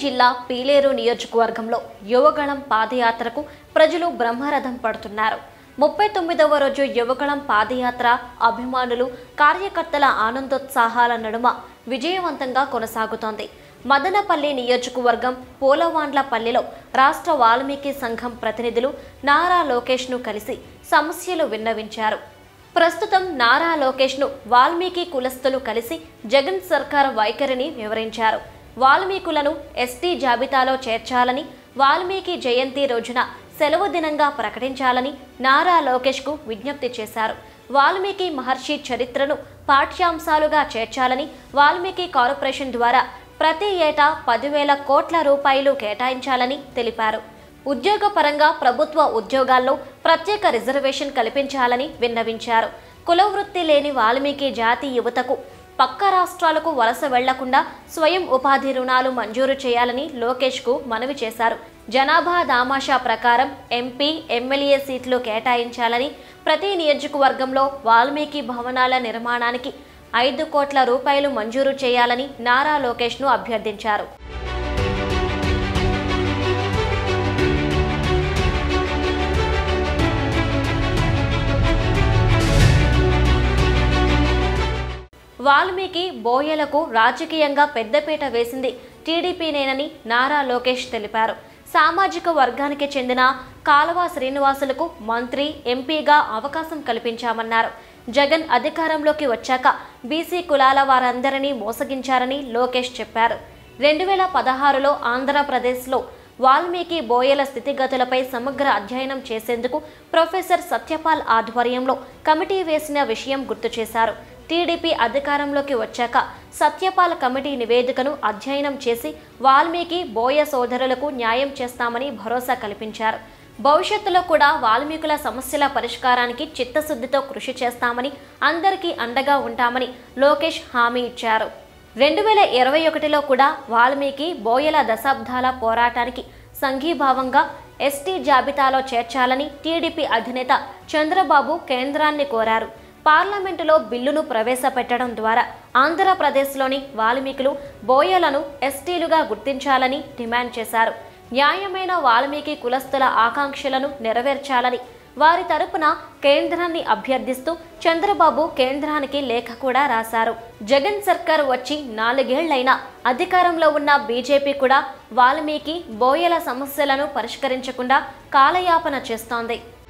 జిల్లా పీలేరు నియోజకవర్గంలో యువగళం పాదయాత్రకు ప్రజలు బ్రహ్మరథం పడుతున్నారు ముప్పై తొమ్మిదవ రోజు యువగళం పాదయాత్ర అభిమానులు కార్యకర్తల ఆనందోత్సాహాల నడుమ విజయవంతంగా కొనసాగుతోంది మదనపల్లి నియోజకవర్గం పూలవాండ్లపల్లిలో రాష్ట్ర వాల్మీకి సంఘం ప్రతినిధులు నారా లోకేష్ను కలిసి సమస్యలు విన్నవించారు ప్రస్తుతం నారా లోకేష్ను వాల్మీకి కులస్తులు కలిసి జగన్ సర్కార్ వైఖరిని వివరించారు వాల్మీకులను ఎస్టీ జాబితాలో చేర్చాలని వాల్మీకి జయంతి రోజున సెలవు దినంగా ప్రకటించాలని నారా లోకేష్కు విజ్ఞప్తి చేశారు వాల్మీకి మహర్షి చరిత్రను పాఠ్యాంశాలుగా చేర్చాలని వాల్మీకి కార్పొరేషన్ ద్వారా ప్రతి ఏటా పదివేల కోట్ల రూపాయలు కేటాయించాలని తెలిపారు ఉద్యోగపరంగా ప్రభుత్వ ఉద్యోగాల్లో ప్రత్యేక రిజర్వేషన్ కల్పించాలని విన్నవించారు కుల వృత్తి లేని వాల్మీకి జాతి యువతకు పక్క రాష్ట్రాలకు వలస వెళ్లకుండా స్వయం ఉపాధి రుణాలు మంజూరు చేయాలని లోకేష్కు మనవి చేశారు జనాభా దామాషా ప్రకారం ఎంపీ ఎమ్మెల్యే సీట్లు కేటాయించాలని ప్రతి నియోజకవర్గంలో వాల్మీకి భవనాల నిర్మాణానికి ఐదు కోట్ల రూపాయలు మంజూరు చేయాలని నారా లోకేష్ను అభ్యర్థించారు వాల్మీకి బోయలకు రాజకీయంగా పెద్దపీట వేసింది టీడీపీనేనని నారా లోకేష్ తెలిపారు సామాజిక వర్గానికి చెందిన కాలవా శ్రీనివాసులకు మంత్రి ఎంపీగా అవకాశం కల్పించామన్నారు జగన్ అధికారంలోకి వచ్చాక బీసీ కులాల వారందరినీ మోసగించారని లోకేష్ చెప్పారు రెండు వేల పదహారులో ఆంధ్రప్రదేశ్లో వాల్మీకి బోయల స్థితిగతులపై సమగ్ర అధ్యయనం చేసేందుకు ప్రొఫెసర్ సత్యపాల్ ఆధ్వర్యంలో కమిటీ వేసిన విషయం గుర్తు చేశారు టీడీపీ అధికారంలోకి వచ్చాక సత్యపాల్ కమిటీ నివేదికను అధ్యయనం చేసి వాల్మీకి బోయ సోదరులకు న్యాయం చేస్తామని భరోసా కల్పించారు భవిష్యత్తులో కూడా వాల్మీకుల సమస్యల పరిష్కారానికి చిత్తశుద్ధితో కృషి చేస్తామని అందరికీ అండగా ఉంటామని లోకేష్ హామీ ఇచ్చారు రెండు వేల ఇరవై ఒకటిలో కూడా వాల్మీకి బోయల దశాబ్దాల పోరాటానికి సంఘీభావంగా ఎస్టీ జాబితాలో చేర్చాలని టీడీపీ అధినేత చంద్రబాబు కేంద్రాన్ని కోరారు పార్లమెంటులో బిల్లును ప్రవేశపెట్టడం ద్వారా ఆంధ్రప్రదేశ్లోని వాల్మీకులు బోయలను ఎస్టీలుగా గుర్తించాలని డిమాండ్ చేశారు న్యాయమైన వాల్మీకి కులస్తుల ఆకాంక్షలను నెరవేర్చాలని వారి తరపున కేంద్రాన్ని అభ్యర్థిస్తూ చంద్రబాబు కేంద్రానికి లేఖ కూడా రాశారు జగన్ సర్కార్ వచ్చి నాలుగేళ్లైనా అధికారంలో ఉన్న బీజేపీ కూడా వాల్మీకి బోయల సమస్యలను పరిష్కరించకుండా కాలయాపన చేస్తోంది